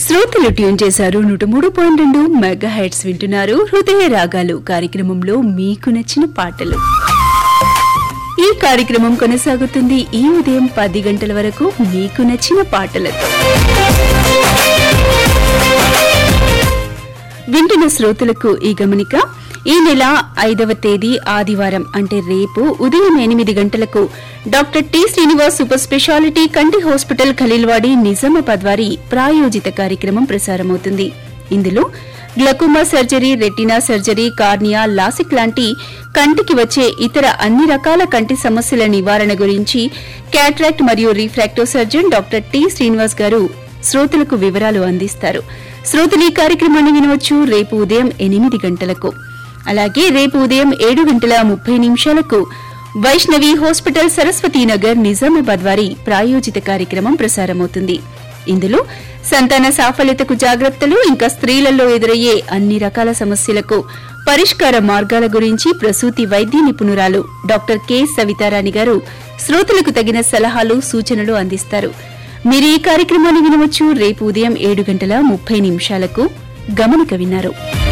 శ్రోతలు ట్యూన్ చేశారు నూట మూడు పాయింట్ రెండు మెగా హెడ్స్ వింటున్నారు హృదయ రాగాలు కార్యక్రమంలో మీకు నచ్చిన పాటలు ఈ కార్యక్రమం కొనసాగుతుంది ఈ ఉదయం పది గంటల వరకు మీకు నచ్చిన పాటలతో వింటున్న శ్రోతలకు ఈ గమనిక ఈ నెల ఐదవ తేదీ ఆదివారం అంటే రేపు ఉదయం ఎనిమిది గంటలకు doctor T Srinivas super speciality కంటి హాస్పిటల్ ఖలీల్వాడి నిజామాబాద్ వారి ప్రాయోజిత కార్యక్రమం ప్రసారమవుతుంది ఇందులో glaucoma surgery retina surgery cornea LASIK లాంటి కంటికి వచ్చే ఇతర అన్ని రకాల కంటి సమస్యల నివారణ గురించి క్యాట్రాక్ట్ మరియు refractive surgeon doctor T Srinivas గారు శ్రోతలకు వివరాలు అందిస్తారు శ్రోతలు ఈ కార్యక్రమాన్ని వినవచ్చు రేపు ఉదయం ఎనిమిది గంటలకు అలాగే రేపు ఉదయం ఏడు గంటల ముప్పై నిమిషాలకు వైష్ణవి హాస్పిటల్ సరస్వతీనగర్ నిజామాబాద్ వారి ప్రాయోజిత కార్యక్రమం ప్రసారమవుతుంది ఇందులో సంతాన సాఫల్యతకు జాగ్రత్తలు ఇంకా స్త్రీలలో ఎదురయ్యే అన్ని రకాల సమస్యలకు పరిష్కార మార్గాల గురించి ప్రసూతి వైద్య నిపుణురాలు డాక్టర్ కె సవితారాణి గారు శ్రోతలకు తగిన సలహాలు సూచనలు అందిస్తారు మీరు ఈ కార్యక్రమాన్ని వినవచ్చు రేపు ఉదయం ఏడు గంటల ముప్పై నిమిషాలకు గమనిక విన్నారు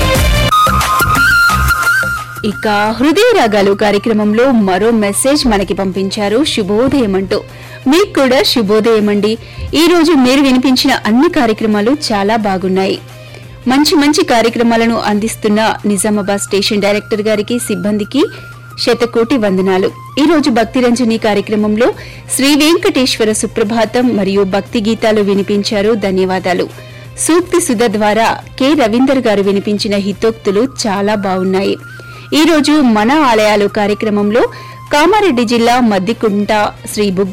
ఇక హృదయ రాగాలు కార్యక్రమంలో మరో మెసేజ్ మనకి పంపించారు శుభోదయం అంటూ మీకు కూడా శుభోదయం అండి ఈ రోజు మీరు వినిపించిన అన్ని కార్యక్రమాలు చాలా బాగున్నాయి మంచి మంచి కార్యక్రమాలను అందిస్తున్న నిజామాబాద్ స్టేషన్ డైరెక్టర్ గారికి సిబ్బందికి శతకోటి వందనాలు ఈ రోజు భక్తి రంజని కార్యక్రమంలో శ్రీ వెంకటేశ్వర సుప్రభాతం మరియు భక్తి గీతాలు వినిపించారు ధన్యవాదాలు సూక్తి సుధ ద్వారా కె రవీందర్ గారు వినిపించిన హితోక్తులు చాలా బాగున్నాయి ఈ రోజు మన ఆలయాలు కార్యక్రమంలో కామారెడ్డి జిల్లా మద్దికుంట శ్రీ బుగ్గ